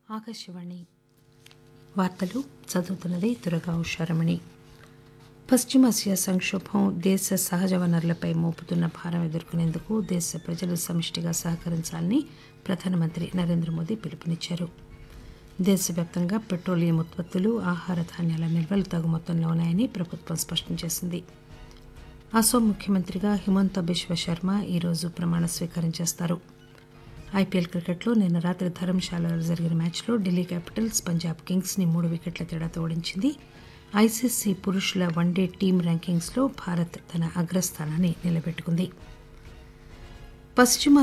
ఆకాశవాణి వార్తలు చదువుతున్నది దురగా ఉషారమణి పశ్చిమాసియా సంక్షోభం దేశ సహజ వనరులపై మోపుతున్న భారం ఎదుర్కొనేందుకు దేశ ప్రజలు సమిష్టిగా సహకరించాలని ప్రధానమంత్రి నరేంద్ర మోదీ పిలుపునిచ్చారు దేశవ్యాప్తంగా పెట్రోలియం ఉత్పత్తులు ఆహార ధాన్యాల నిల్వలు తగు మొత్తంలో ఉన్నాయని ప్రభుత్వం స్పష్టం చేసింది అసోం ముఖ్యమంత్రిగా హిమంత బిశ్వ శర్మ ఈరోజు ప్రమాణ స్వీకారం చేస్తారు ఐపీఎల్ క్రికెట్లో నిన్న రాత్రి ధర్మశాలలో జరిగిన మ్యాచ్లో ఢిల్లీ క్యాపిటల్స్ పంజాబ్ కింగ్స్ ని మూడు వికెట్ల తేడాతో ఓడించింది ఐసీసీ పురుషుల వన్డే టీం ర్యాంకింగ్స్లో భారత్ తన అగ్రస్థానాన్ని నిలబెట్టుకుంది పశ్చిమ